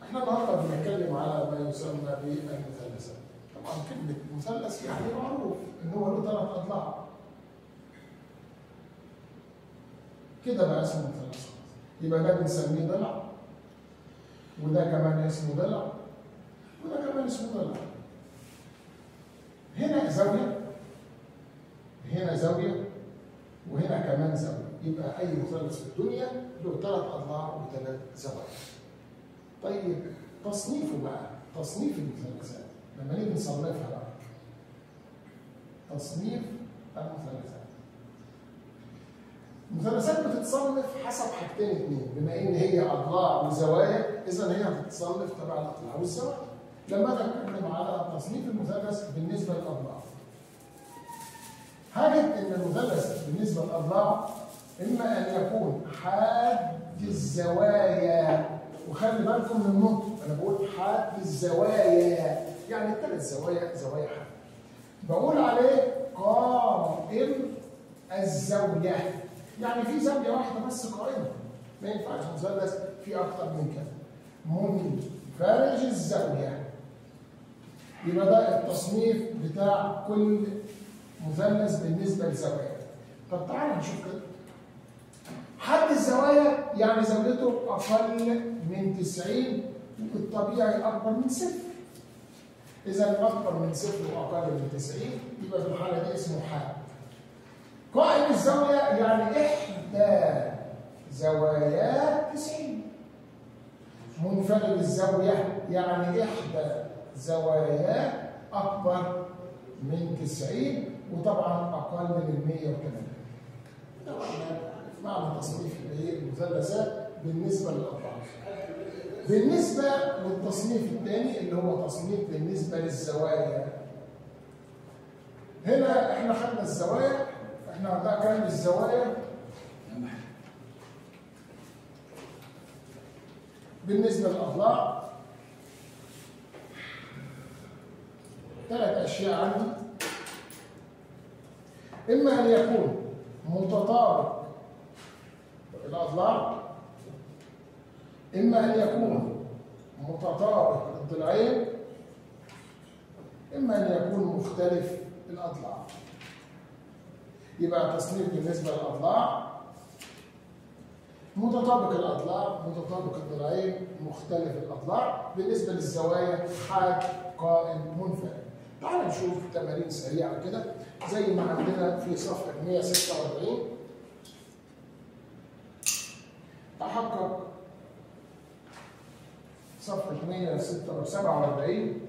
احنا النهارده بنتكلم على ما يسمى بالمثلثات طبعا كلمه مثلث يعني معروف ان هو له ثلاث اضلاع كده بقى اسمه مثلث يبقى ده بنسميه ضلع وده كمان اسمه ضلع وده كمان اسمه ضلع هنا زاويه هنا زاويه وهنا كمان زاويه يبقى اي مثلث في الدنيا له ثلاث اضلاع وثلاث زوايا طيب تصنيفه بقى تصنيف المثلثات لما نيجي نصنفها بقى تصنيف المثلثات المثلثات بتتصنف حسب حاجتين اثنين بما ان هي اضلاع وزوايا اذا هي هتتصنف تبع الاضلاع والزوايا لما نتكلم على تصنيف المثلث بالنسبه للاضلاع هجد ان المثلث بالنسبه للاضلاع اما ان يكون حاد الزوايا وخلي بالكم من النطق انا بقول حاد الزوايا يعني الثلاث زوايا زوايا حاد بقول عليه قائم الزاويه يعني في زاويه واحده بس قائمه ما ينفعش مثلث في اكتر من كده منفرج الزاويه يبقى ده التصنيف بتاع كل مثلث بالنسبه لزوايا طب تعالى نشوف كده حد الزوايا يعني زاويته اقل من 90 والطبيعي اكبر من صفر اذا اكبر من صفر واقل من 90 يبقى في الحاله دي اسمه حاد قائم الزاويه يعني احدى زوايا 90 منفرد الزاويه يعني احدى زوايا اكبر من 90 وطبعا اقل من 180 طبعا معنى تصنيف المثلثات بالنسبه للاضلاع بالنسبه للتصنيف الثاني اللي هو تصنيف بالنسبه للزوايا هنا احنا خدنا الزوايا احنا ده كان الزوايا بالنسبه للاضلاع ثلاث اشياء عندي اما ان يكون متطابق الاضلاع اما ان يكون متطابق الضلعين اما ان يكون مختلف الاضلاع يبقى تصنيف بالنسبه للاضلاع متطابق الاضلاع متطابق الضلعين مختلف الاضلاع بالنسبه للزوايا حاد قائم منفرد تعال نشوف تمارين سريعه كده زي ما عندنا في صفحه 146 تحقق صفحة 147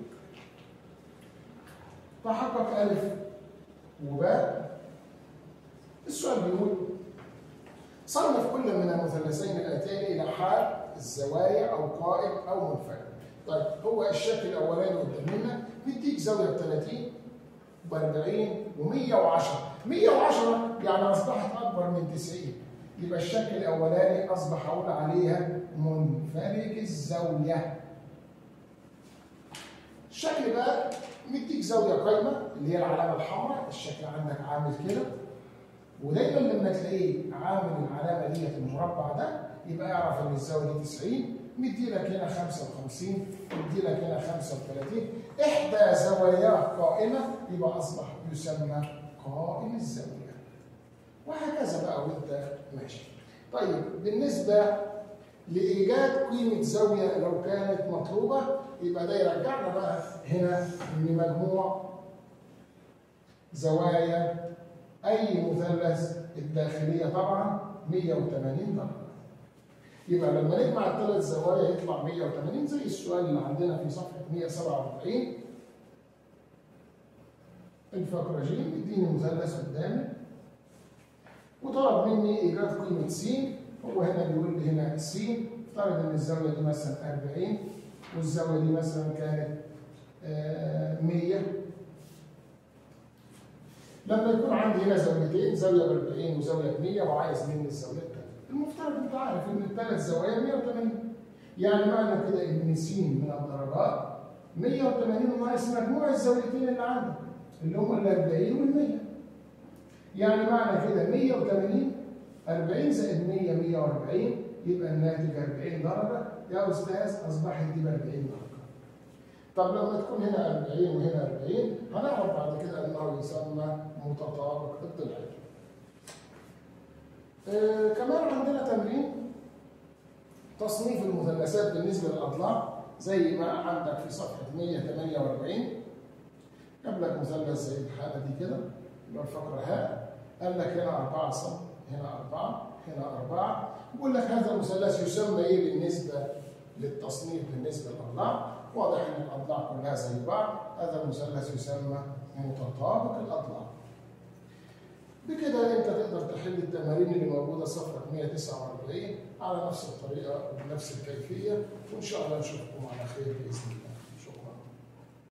تحقق ألف وباء السؤال بيقول صنف كل من المثلثين الآتيين إلى حال الزوايا أو قائم أو منفرد طيب هو الشكل الأولاني قدامنا بيديك زاوية ب 30 ب 40 و 110 110 يعني أصبحت أكبر من 90 يبقى الشكل الاولاني اصبح اقول عليها منفرج الزاويه الشكل بقى مديك زاويه قايمه اللي هي العلامه الحمراء الشكل عندك عامل كده ودايما لما تلاقيه عامل العلامه ديت المربع ده يبقى اعرف ان الزاويه دي 90 مدي لك هنا 55 مدي لك هنا 35 احدى زواياه قائمه يبقى اصبح يسمى قائم الزاويه وهكذا بقى وانت ماشي طيب بالنسبه لايجاد قيمه زاويه لو كانت مطلوبه يبقى ده يرجعنا بقى هنا ان مجموع زوايا اي مثلث الداخليه طبعا 180 درجه يبقى لما نجمع الثلاث زوايا يطلع 180 زي السؤال اللي عندنا في صفحه 147 الفقره ج اديني مثلث قدامي وطلب مني ايجاد قيمه س هو هنا بيقول لي هنا س افترض ان الزاويه دي مثلا 40 والزاويه دي مثلا كانت 100 لما يكون عندي هنا زاويتين زاويه ب 40 وزاويه ب 100 وعايز مني الزاويه الثالثه المفترض انت عارف ان الثلاث زوايا 180 يعني معنى كده ان س من الدرجات 180 ناقص مجموع الزاويتين اللي عندك اللي هم ال 40 وال 100 يعني معنى كده 180 40 زائد 100 140 يبقى الناتج 40 درجة يا أستاذ أصبحت دي ب 40 درجة طب لما تكون هنا 40 وهنا 40 هنعرف بعد كده انه يسمى متطابق الضلعين. آه كمان عندنا تمرين تصنيف المثلثات بالنسبه للاضلاع زي ما عندك في صفحه 148 جاب لك مثلث زي الحاله دي كده اللي هو الفقره ها قال لك هنا 4 سم هنا 4 هنا 4 بيقول لك هذا المثلث يسمى ايه بالنسبه للتصنيف بالنسبه للاضلاع واضح ان الاضلاع كلها زي بعض هذا المثلث يسمى متطابق الاضلاع بكده انت تقدر تحل التمارين اللي موجوده صفحه 149 على نفس الطريقه وبنفس الكيفيه وان شاء الله نشوفكم على خير باذن الله